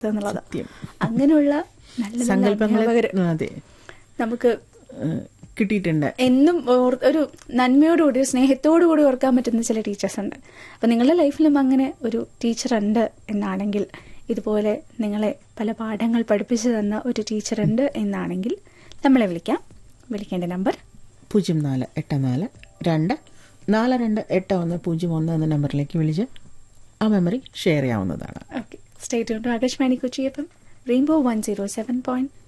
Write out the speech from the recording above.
എന്നുള്ളതാണ് സത്യം. അങ്ങനെയുള്ള നല്ല നല്ല സങ്കല്പങ്ങളെ അധ്യാപകര് അതെ നമുക്ക് ഏഹ്, കിട്ടിയിട്ടുണ്ട് എന്നും ഓർ- ഒരു നന്മയോടുകൂടി സ്നേഹത്തോടുകൂടി ഓർക്കാൻ പറ്റുന്ന ചില ടീച്ചേഴ്സ് ഉണ്ട് അപ്പം നിങ്ങളുടെ ലൈഫിലും അങ്ങനെ ഒരു ടീച്ചർ ഉണ്ട് എന്നാണെങ്കിൽ ഇതുപോലെ നിങ്ങളെ പല പാഠങ്ങൾ പഠിപ്പിച്ചു തന്ന ഒരു ടീച്ചർ ഉണ്ട് എന്നാണെങ്കിൽ നമ്മളെ വിളിക്കാം വിളിക്കേണ്ട നമ്പർ പൂജ്യം നാല് എട്ട് നാല് രണ്ട് നാല് രണ്ട് എട്ട് ഒന്ന് പൂജ്യം ഒന്ന് എന്ന നമ്പറിലേക്ക് വിളിച്ച് ആ മെമ്മറി ഷെയർ ചെയ്യാവുന്നതാണ് okay state Akashvani Kochi F M rainbow one zero seven point